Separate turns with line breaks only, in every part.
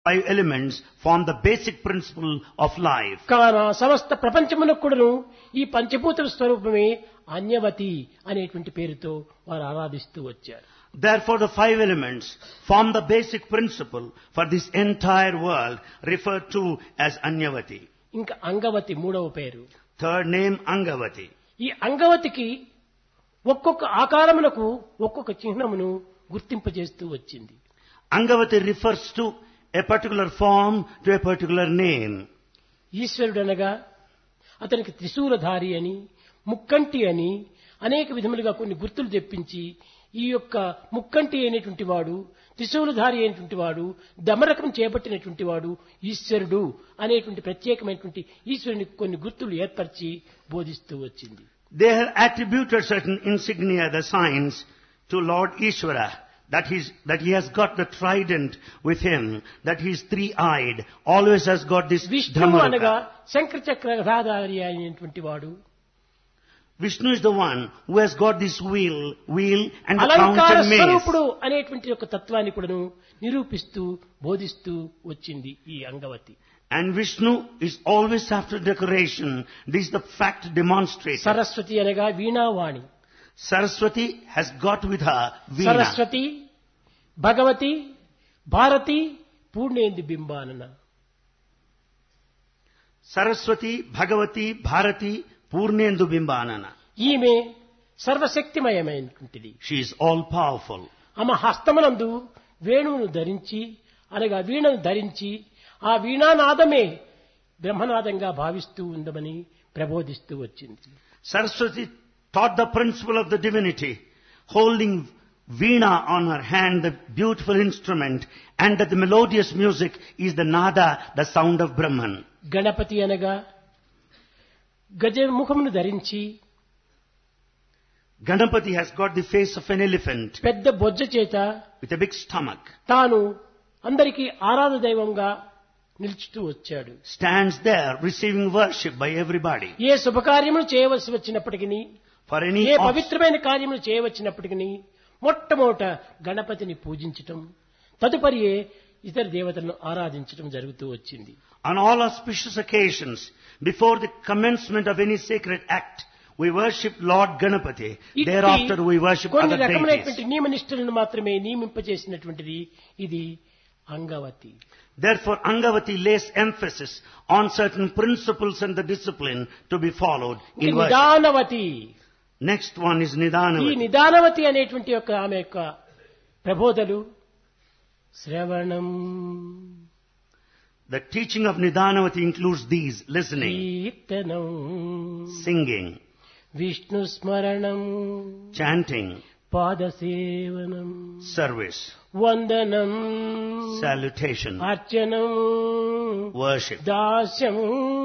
five elements form the basic principle of life.
కాన సమస్త ప్రపంచమునకు కూడాను ఈ పంచభూతుల స్వరూపమే అన్యవతి అనేటువంటి పేరుతో వారు ఆరాధిస్తూ వచ్చారు
Therefore, the five elements form the basic principle for this entire world, referred to as Anyavati.
ఇంకా అంగవతి మూడవ పేరు
Third name, Angavati.
ఈ అంగవతికి ఒక్కొక్క ఆకారమునకు ఒక్కొక్క చిహ్నమును గుర్తింపజేస్తూ వచ్చింది
Angavati refers to a particular form, to a particular name.
ఈశ్వరుడనగా అతనికి త్రిశూలధారి అని ముక్కంటి అని అనేక విధములుగా కొన్ని గుర్తులు తెప్పించి ఈ యొక్క ముక్కంటి అయినటువంటి వాడు త్రిశూలధారి అయినటువంటి వాడు దమరకం చేపట్టినటువంటి వాడు ఈశ్వరుడు అనేటువంటి ప్రత్యేకమైనటువంటి ఈశ్వరునికి కొన్ని గుర్తులు ఏర్పరిచి బోధిస్తూ వచ్చింది
They have attributed certain insignia, the signs, to Lord Ishvara, that, he's, that he has got the trident with him, that he is three-eyed, always has got this
విష్ణువు అనగా
Dhammaraka.
శంకర చక్రధారి అయినటువంటి వాడు
Vishnu is the one who has got this wheel, wheel and the
అలంకార
crown and mace.
స్వరూపుడు అనేటువంటి యొక్క తత్వాన్ని కూడాను నిరూపిస్తూ బోధిస్తూ వచ్చింది ఈ Angavati
And Vishnu is always after decoration. This is the fact demonstrated.
Saraswati అనగా వీణావాణి
Saraswati has got with her Veena.
Saraswati Bhagavati Bharati పూర్ణేంది బింబానన
Saraswati, Bhagavati, Bharati, Purnendu Bimbanana.
ఈమె సర్వశక్తిమయమైనటువంటిది
She is all powerful.
ఆమె హస్తమునందు వేణువును ధరించి అనగా వీణను ధరించి ఆ వీణానాదమే బ్రహ్మనాదంగా భావిస్తూ ఉందమని ప్రబోధిస్తూ వచ్చింది
Saraswati taught the principle of the divinity, holding Veena on her hand, the beautiful instrument, and that the melodious music is the nada, the sound of Brahman.
Ganapati అనగా గజముఖమును ధరించి
Ganapati has got the face of an elephant
పెద్ద బొజ్జ చేత
with a big stomach,
తాను అందరికీ ఆరాధ దైవంగా నిలుచుతూ వచ్చాడు
stands there receiving worship by everybody.
ఏ శుభకార్యములు చేయవలసి వచ్చినప్పటికీ
For any
ఏ
aus-
పవిత్రమైన కార్యములు చేయవచ్చినప్పటికీ మొట్టమొదట గణపతిని పూజించటం తదుపరి ఇతర దేవతలను ఆరాధించటం జరుగుతూ వచ్చింది
On all auspicious occasions, before the commencement of any sacred act, we worship Lord Ganapati.
ఇట్టి
Thereafter we worship
కొన్ని
other
రకమైనటువంటి
deities.
నియమనిష్టలను మాత్రమే నియమింపజేసినటువంటిది ఇది Angavati
Therefore, Angavati lays emphasis on certain principles and the discipline to be followed
ఇది
in worship.
నిదానవతి
Next one is
ఈ
Nidanavati.
నిదానవతి అనేటువంటి యొక్క ఆమె యొక్క ప్రబోధలు శ్రవణం
The teaching of Nidanavati includes these, listening,
కీర్తనం
singing,
విష్ణు స్మరణం
chanting,
పాదసేవనం
service,
వందనం
salutation,
అర్చనం
worship,
దాస్యం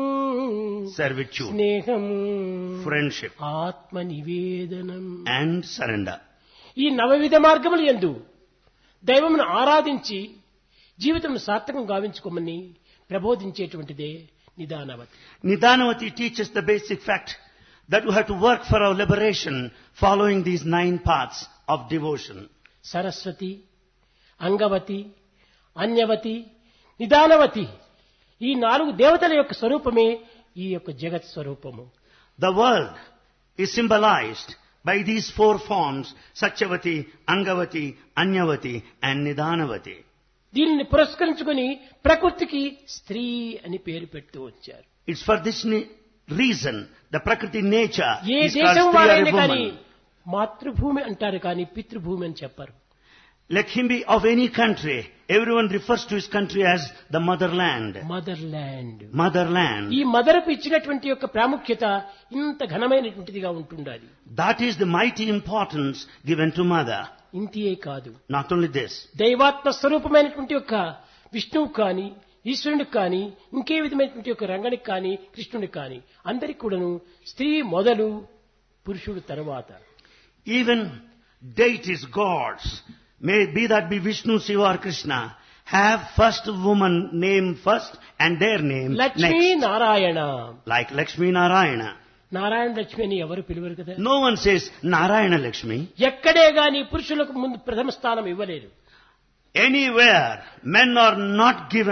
servitude,
స్నేహం
friendship,
ఆత్మ నివేదనం
and surrender.
ఈ నవవిధ మార్గములు ఎందు దైవమును ఆరాధించి జీవితం సార్థకం గావించుకోమని ప్రబోధించేటువంటిదే నిదానవతి
Nidanavati teaches the basic fact that we have to work for our liberation following these nine paths of devotion.
Saraswati Angavati అన్యవతి నిదానవతి ఈ నాలుగు దేవతల యొక్క స్వరూపమే ఈ యొక్క జగత్ స్వరూపము
The world is symbolized by these four forms, Satyavati, Angavati, Anyavati and Nidanavati.
దీనిని పురస్కరించుకొని ప్రకృతికి స్త్రీ అని పేరు పెడుతూ వచ్చారు
It's for this ni- reason the Prakriti nature
A
is called
దేశం
Stri or
వారైనా
a
కానీ
woman.
మాతృభూమి అంటారు కానీ పితృభూమి అని చెప్పరు
Let him be of any country. Everyone refers to his country as the motherland.
Motherland
Motherland.
ఈ మదర్కు ఇచ్చినటువంటి యొక్క ప్రాముఖ్యత ఇంత ఘనమైనటువంటిదిగా ఉంటుండాలి
That is the mighty importance given to mother.
ఇంతియే కాదు
Not only this.
దైవాత్మ స్వరూపమైనటువంటి యొక్క విష్ణువు కానీ ఈశ్వరునికి కానీ ఇంకే విధమైనటువంటి యొక్క రంగనికి కానీ కృష్ణునికి కానీ అందరికి కూడాను స్త్రీ మొదలు పురుషుడు తరువాత
Even deities, gods, may be that be Vishnu, Shiva or Krishna, have first woman name first and their name
Lakshmi
next.
Narayana
Like Lakshmi Narayana.
Narayana Lakshmi అని ఎవరు పిలువరు కదా
No one says Narayana Lakshmi.
ఎక్కడే గాని పురుషులకు ముందు ప్రథమ స్థానం ఇవ్వలేరు
Anywhere men are not given